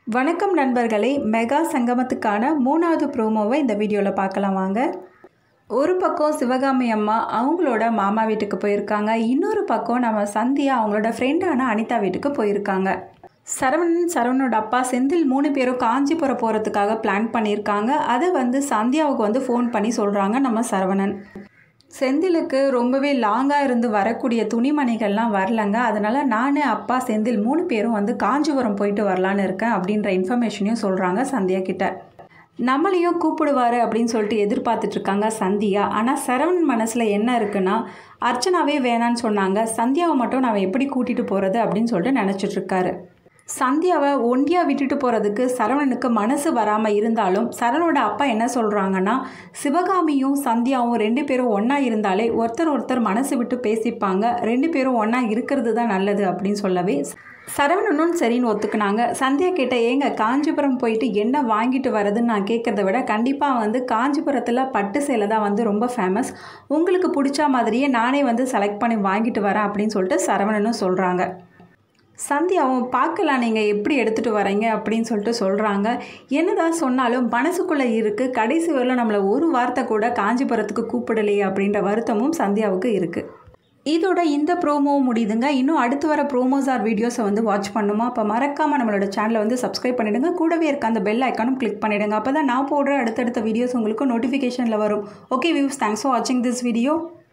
வணக்கம் நண்பர்களே மெகா சங்கமத்துக்கான மூணாவது ப்ரோமோவை இந்த வீடியோவில் பார்க்கலாம் வாங்க ஒரு பக்கம் சிவகாமி அம்மா அவங்களோட மாமா வீட்டுக்கு போயிருக்காங்க இன்னொரு பக்கம் நம்ம சந்தியா அவங்களோட ஃப்ரெண்டான அனிதா வீட்டுக்கு போயிருக்காங்க சரவணன் சரவணோட அப்பா செந்தில் மூணு பேரும் காஞ்சிபுரம் போகிறதுக்காக பிளான் பண்ணியிருக்காங்க அதை வந்து சந்தியாவுக்கு வந்து ஃபோன் பண்ணி சொல்கிறாங்க நம்ம சரவணன் செந்திலுக்கு ரொம்பவே லாங்காக இருந்து வரக்கூடிய துணிமணிகள்லாம் வரலங்க அதனால் நான் அப்பா செந்தில் மூணு பேரும் வந்து காஞ்சிபுரம் போயிட்டு வரலான்னு இருக்கேன் அப்படின்ற இன்ஃபர்மேஷனையும் சொல்கிறாங்க சந்தியா கிட்ட நம்மளையும் கூப்பிடுவார் அப்படின்னு சொல்லிட்டு எதிர்பார்த்துட்டு இருக்காங்க சந்தியா ஆனால் சரவணன் மனசில் என்ன இருக்குன்னா அர்ச்சனாவே வேணான்னு சொன்னாங்க சந்தியாவை மட்டும் நான் எப்படி கூட்டிகிட்டு போகிறது அப்படின்னு சொல்லிட்டு நினச்சிட்டு இருக்காரு சந்தியாவை ஒண்டியாக விட்டுட்டு போகிறதுக்கு சரவணனுக்கு மனசு வராமல் இருந்தாலும் சரவணோட அப்பா என்ன சொல்கிறாங்கன்னா சிவகாமியும் சந்தியாவும் ரெண்டு பேரும் ஒன்றா இருந்தாலே ஒருத்தர் ஒருத்தர் மனசு விட்டு பேசிப்பாங்க ரெண்டு பேரும் ஒன்றா இருக்கிறது தான் நல்லது அப்படின்னு சொல்லவே சரவணனும் சரின்னு ஒத்துக்குனாங்க சந்தியா கிட்ட ஏங்க காஞ்சிபுரம் போயிட்டு என்ன வாங்கிட்டு வரதுன்னு நான் கேட்குறத விட கண்டிப்பாக வந்து காஞ்சிபுரத்தில் பட்டு சேலை தான் வந்து ரொம்ப ஃபேமஸ் உங்களுக்கு பிடிச்ச மாதிரியே நானே வந்து செலக்ட் பண்ணி வாங்கிட்டு வரேன் அப்படின்னு சொல்லிட்டு சரவணனும் சொல்கிறாங்க சந்தியாவும் பார்க்கலாம் நீங்கள் எப்படி எடுத்துகிட்டு வரீங்க அப்படின்னு சொல்லிட்டு சொல்கிறாங்க என்னதான் சொன்னாலும் மனசுக்குள்ளே இருக்குது கடைசி வரல நம்மளை ஒரு வார்த்தை கூட காஞ்சிபுரத்துக்கு கூப்பிடலையே அப்படின்ற வருத்தமும் சந்தியாவுக்கு இருக்குது இதோட இந்த ப்ரோமோ முடியுதுங்க இன்னும் அடுத்து வர ப்ரோமோஸ் ஆர் வீடியோஸை வந்து வாட்ச் பண்ணுமா அப்போ மறக்காமல் நம்மளோட சேனலை வந்து சப்ஸ்கிரைப் பண்ணிவிடுங்க கூடவே இருக்க அந்த பெல் ஐக்கானும் கிளிக் பண்ணிவிடுங்க அப்போ தான் நான் போடுற அடுத்தடுத்த வீடியோஸ் உங்களுக்கு நோட்டிஃபிகேஷனில் வரும் ஓகே வியூஸ் தேங்க்ஸ் ஃபார் வாட்சிங் திஸ் வீடியோ